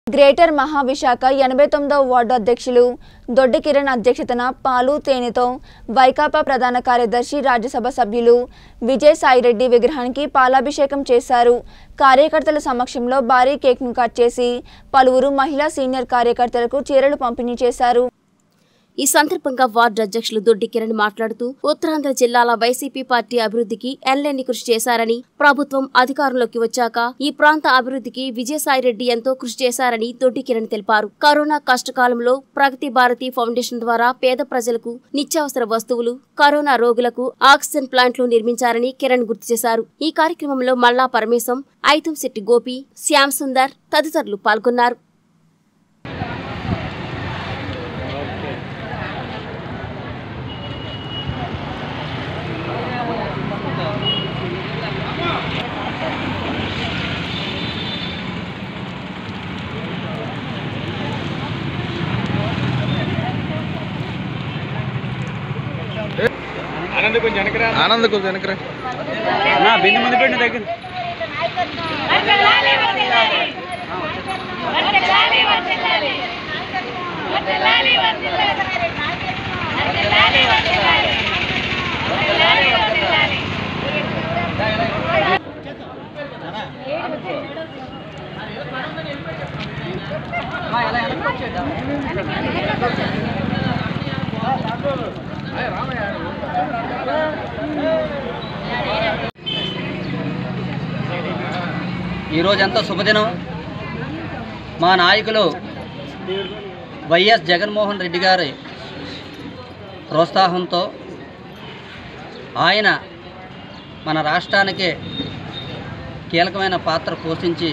Greater Maha Visakha ఎనభై తొమ్మిదవ ward అధ్యక్షులు దొడ్డి కిరణ్ అధ్యక్షతన పాలు తేనెతో వైకాపా ప్రధాన కార్యదర్శి రాజ్యసభ సభ్యులు విజయ్ సాయిరెడ్డి విగ్రహానికి పాలాభిషేకం చేశారు కార్యకర్తల సమక్షంలో భారీ కేక్ను కట్ చేసి పలువురు మహిళా సీనియర్ కార్యకర్తలకు చీరలు పంపిణీ చేశారు ఈ సందర్భంగా వార్డు అధ్యక్షులు దొడ్డి కిరణ్ మాట్లాడుతూ ఉత్తరాంధ్ర జిల్లాల వైసీపీ పార్టీ అభివృద్ధికి ఎనలేని కృషి చేశారని ప్రభుత్వం అధికారంలోకి వచ్చాక ఈ ప్రాంత అభివృద్ధికి విజయసాయిరెడ్డి ఎంతో కృషి చేశారని దొడ్డి కిరణ్ తెలిపారు కరోనా కష్టకాలంలో ప్రగతి భారతి ఫౌండేషన్ ద్వారా పేద ప్రజలకు నిత్యావసర వస్తువులు కరోనా రోగులకు ఆక్సిజన్ ప్లాంట్లు నిర్మించారని కిరణ్ గుర్తు చేశారు ఈ కార్యక్రమంలో మల్లా పరమేశం ఐతంశెట్టి గోపి శ్యామ్ సుందర్ తదితరులు పాల్గొన్నారు ఆనంద్ కొంచెం వెనకరా ఆనంద్ కొంచెం వెనకరా నా బిందు ముందు పెట్టిన దగ్గర వర్ధిల్లాలి, వర్ధిల్లాలి. వర్ధిల్లాలి, వర్ధిల్లాలి. వర్ధిల్లాలి, వర్ధిల్లాలి. వర్ధిల్లాలి, వర్ధిల్లాలి. వర్ధిల్లాలి, వర్ధిల్లాలి. ఈరోజు ఎంతో శుభదినం మా నాయకులు వైఎస్ జగన్మోహన్ రెడ్డి గారి ప్రోత్సాహంతో ఆయన మన రాష్ట్రానికి కీలకమైన పాత్ర పోషించి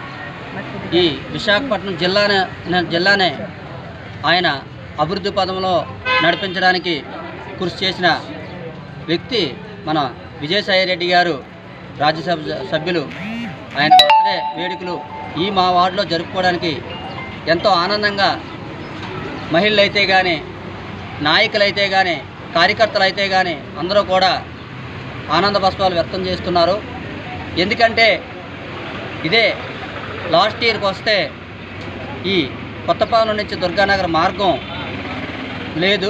ఈ విశాఖపట్నం జిల్లానే జిల్లానే ఆయన అభివృద్ధి పదంలో నడిపించడానికి కృషి చేసిన వ్యక్తి మన విజయసాయి రెడ్డి గారు రాజ్యసభ సభ్యులు ఆయన బర్త్డే వేడుకలు ఈ మా వార్డులో జరుపుకోవడానికి ఎంతో ఆనందంగా మహిళలైతే కానీ నాయకులైతే కానీ కార్యకర్తలు అయితే కానీ అందరూ కూడా ఆనంద బాష్పాలు వ్యక్తం చేస్తున్నారు ఎందుకంటే ఇదే లాస్ట్ ఇయర్కి వస్తే ఈ కొత్తపాలెం నుంచి దుర్గానగర్ మార్గం లేదు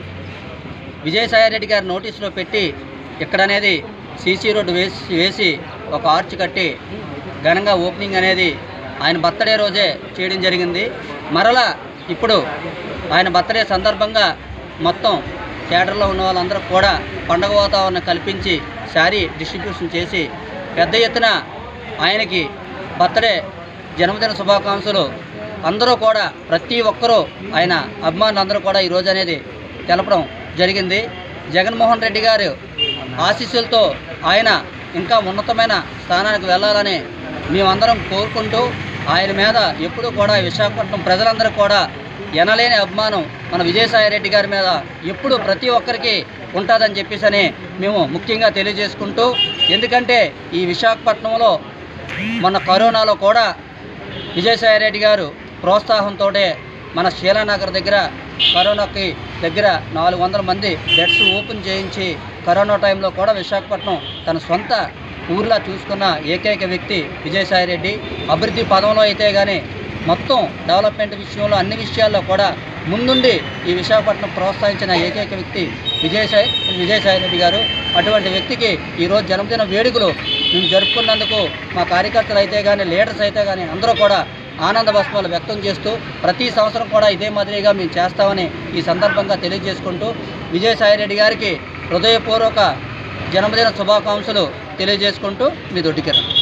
విజయసాయిరెడ్డి గారి నోటీసులో పెట్టి ఇక్కడనేది సీసీ రోడ్డు వేసి వేసి ఒక ఆర్చ్ కట్టి ఘనంగా ఓపెనింగ్ అనేది ఆయన బర్త్డే రోజే చేయడం జరిగింది మరలా ఇప్పుడు ఆయన బర్త్డే సందర్భంగా మొత్తం థియేటర్లో ఉన్న వాళ్ళందరూ కూడా పండగ వాతావరణం కల్పించి శారీ డిస్ట్రిబ్యూషన్ చేసి పెద్ద ఎత్తున ఆయనకి బర్త్డే జన్మదిన శుభాకాంక్షలు అందరూ కూడా ప్రతి ఒక్కరూ ఆయన అభిమానులు అందరూ కూడా ఈరోజు అనేది తెలపడం జరిగింది జగన్మోహన్ రెడ్డి గారు ఆశీస్సులతో ఆయన ఇంకా ఉన్నతమైన స్థానానికి వెళ్ళాలని మేమందరం కోరుకుంటూ ఆయన మీద ఎప్పుడూ కూడా విశాఖపట్నం ప్రజలందరూ కూడా ఎనలేని అభిమానం మన విజయసాయిరెడ్డి గారి మీద ఎప్పుడు ప్రతి ఒక్కరికి ఉంటుందని చెప్పేసి మేము ముఖ్యంగా తెలియజేసుకుంటూ ఎందుకంటే ఈ విశాఖపట్నంలో మొన్న కరోనాలో కూడా విజయసాయిరెడ్డి గారు ప్రోత్సాహంతో మన శీలానగర్ దగ్గర కరోనాకి దగ్గర నాలుగు వందల మంది బెడ్స్ ఓపెన్ చేయించి కరోనా టైంలో కూడా విశాఖపట్నం తన సొంత ఊర్లా చూసుకున్న ఏకైక వ్యక్తి విజయసాయిరెడ్డి అభివృద్ధి పదంలో అయితే కానీ మొత్తం డెవలప్మెంట్ విషయంలో అన్ని విషయాల్లో కూడా ముందుండి ఈ విశాఖపట్నం ప్రోత్సహించిన ఏకైక వ్యక్తి విజయసాయి విజయసాయిరెడ్డి గారు అటువంటి వ్యక్తికి ఈరోజు జన్మదిన వేడుకలు మేము జరుపుకున్నందుకు మా కార్యకర్తలు అయితే కానీ లీడర్స్ అయితే కానీ అందరూ కూడా ఆనంద బాష్పాలు వ్యక్తం చేస్తూ ప్రతి సంవత్సరం కూడా ఇదే మాదిరిగా మేము చేస్తామని ఈ సందర్భంగా తెలియజేసుకుంటూ విజయసాయిరెడ్డి గారికి హృదయపూర్వక జన్మదిన శుభాకాంక్షలు తెలియజేసుకుంటూ మీ దొడ్డికిరణ్